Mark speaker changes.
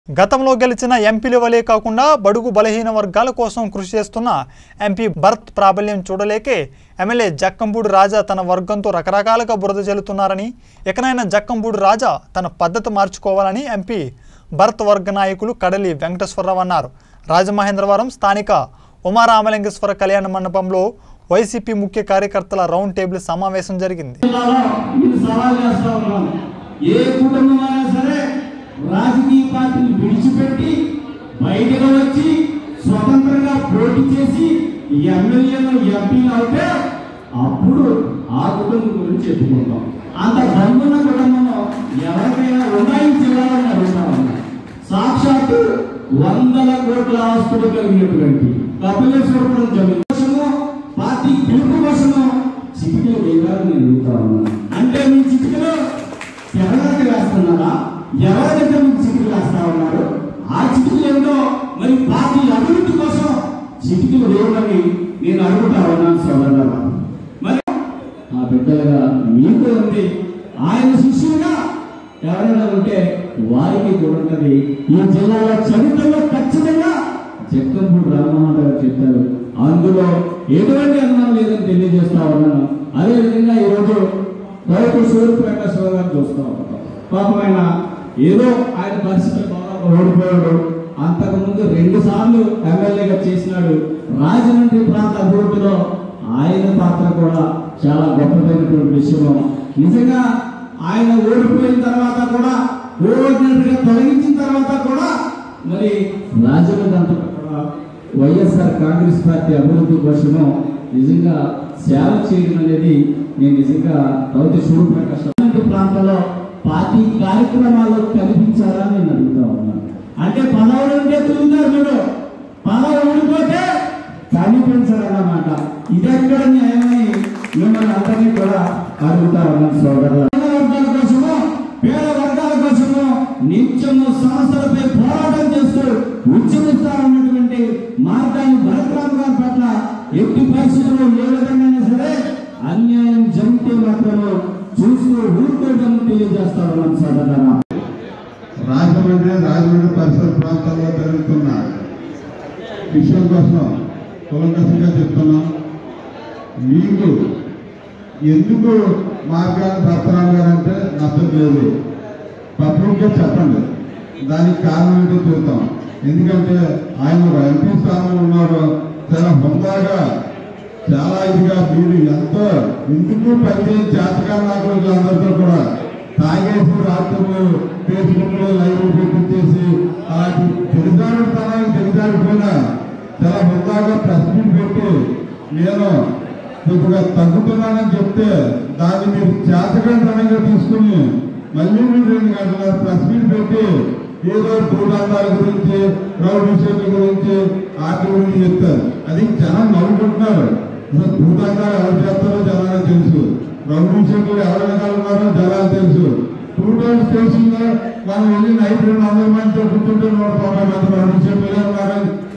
Speaker 1: గతంలో గెలిచిన ఎంపీల వలే కాకుండా బడుగు బలహీన వర్గాల కోసం కృషి చేస్తున్న ఎంపీ భరత్ ప్రాబల్యం చూడలేకే ఎమ్మెల్యే జక్కంపూడి రాజా తన వర్గంతో రకరకాలుగా బురద చెల్లుతున్నారని ఇకనైనా జక్కంపూడి రాజా తన పద్ధతి మార్చుకోవాలని ఎంపీ భరత్ వర్గ నాయకులు కడలి వెంకటేశ్వరరావు అన్నారు రాజమహేంద్రవరం స్థానిక ఉమారామలింగేశ్వర కళ్యాణ మండపంలో వైసీపీ ముఖ్య కార్యకర్తల రౌండ్ టేబుల్ సమావేశం జరిగింది
Speaker 2: జిల్లాలో నేను సవాల్ చేస్తా ఉన్నాను ఏ కుటుంబమైనా సరే రాజకీయ పార్టీని విడిచిపెట్టి బయటకు వచ్చి స్వతంత్రంగా పోటీ చేసి ఎమ్మెల్యేలు ఎంపీలు అవుతే అప్పుడు ఆ కుటుంబం గురించి చెప్పుకుంటాం అంత దమ్మున్న కుటుంబంలో ఎవరికైనా ఉన్నాయి జిల్లాలో నేను అడుగుతా ఉన్నా సాక్షాత్తు వందల కోట్ల ఆస్తులు కలిగినటువంటి కపిలేశ్వరపురం జమీన్ కోసము పార్టీ గెలుపు కోసము చిటికలు వేయాలని నేను అడుగుతా ఉన్నాను అంటే మీ చిటికలు ఎవరికి వేస్తున్నారా ఎవరైతే మీకు చిటికలు వేస్తా ఉన్నారు ఆ చిటికలు ఏంటో మరి పార్టీ అభివృద్ధి కోసం చిటికలు వేయమని నేను అడుగుతా ఉన్నాను సోదరులారా మరి ఆ బిడ్డలుగా మీకు ఉంది ఆయన శిష్యులుగా ఎవరైనా ఉంటే వారికి కూడా ఉంటది ఈ జిల్లాలో చరిత్రలో ఖచ్చితంగా జక్కంపూడి రామ్మోహన్ గారు చెప్పారు అందులో ఎటువంటి అనుమానం లేదని తెలియజేస్తా ఉన్నాను అదేవిధంగా ఈరోజు రైతు సూర్యప్రకాశ్ రావు గారు చూస్తా ఉంటాం పాపం ఆయన ఏదో ఆయన పరిస్థితి బాగా ఓడిపోయాడు అంతకుముందు రెండు సార్లు ఎమ్మెల్యేగా చేసినాడు రాజమండ్రి ప్రాంత అభివృద్ధిలో ఆయన పాత్ర కూడా చాలా గొప్పదైనటువంటి విషయం నిజంగా ఆయన ఓడిపోయిన తర్వాత కూడా ఓడినట్టుగా తొలగించిన తర్వాత కూడా మరి రాజమండ్రి అంతా కూడా వైఎస్ఆర్ కాంగ్రెస్ పార్టీ అభివృద్ధి కోసము నిజంగా సేవ చేయడం అనేది నేను నిజంగా రౌతి సూర్యప్రకాశ్ రావు ప్రాంతంలో పార్టీ కార్యక్రమాల్లో కనిపించారా నేను అడుగుతా ఉన్నాను అంటే పదవులు ఉంటే తిరుగుతారు మీరు పదవి ఊడిపోతే కనిపించరన్నమాట ఇదెక్కడ న్యాయమని మిమ్మల్ని అందరినీ కూడా అడుగుతా ఉన్నాను సోదరులు పేద వర్గాల కోసము పేద వర్గాల కోసము నిత్యము సమస్యలపై పోరాటం చేస్తూ ఉద్యమిస్తా ఉన్నటువంటి మార్గాన్ని భరతరామ్ గారి పట్ల ఎట్టి పరిస్థితుల్లో ఏ విధంగా సరే అన్యాయం జరిగితే మాత్రము చూస్తూ ఊరుకోవడం తెలియజేస్తా ఉన్నాను సోదరులారా
Speaker 3: రాజమండ్రి రాజమండ్రి పరిసర ప్రాంతాల్లో జరుగుతున్న విషయం కోసం కులంకసంగా చెప్తున్నాం మీకు ఎందుకు మార్గాన్ని భర్తరావు గారు అంటే నచ్చం లేదు పబ్లిక్గా చెప్పండి దానికి కారణం ఏంటో చూద్దాం ఎందుకంటే ఆయన ఒక ఎంపీ స్థానంలో ఉన్నారు చాలా హుందాగా చాలా ఇదిగా మీరు ఎంతో ఎందుకు పనిచేసి చేతకాని నాకు అందరితో కూడా తాగేసి రాత్రులు ఫేస్బుక్ లో లైవ్ పెట్టించేసి అలాంటి తెలిసాడుతనానికి తెలిసాడిపోయినా చాలా హుందాగా ప్రెస్ మీట్ పెట్టి నేను కొద్దిగా తగ్గుతున్నానని చెప్తే దాన్ని మీరు చేతకంతనంగా తీసుకుని మళ్ళీ మీరు రెండు గంటల ప్రెస్ మీట్ పెట్టి ఏదో భూదండాల గురించి రౌడీ షేట్ల గురించి వాటి గురించి చెప్తారు అది జనం నవ్వుకుంటున్నారు అసలు భూదండాలు ఎవరు చేస్తారో జనాలకు తెలుసు రౌడీ షేట్లు ఎవరు వెనకాల ఉన్నారో జనాలు తెలుసు టూ టౌన్ స్టేషన్ లో మనం వెళ్ళి నైట్ రెండు వందల మందితో కూర్చుంటే నూట తొంభై మంది రౌడీ షేట్లు ఉన్నారని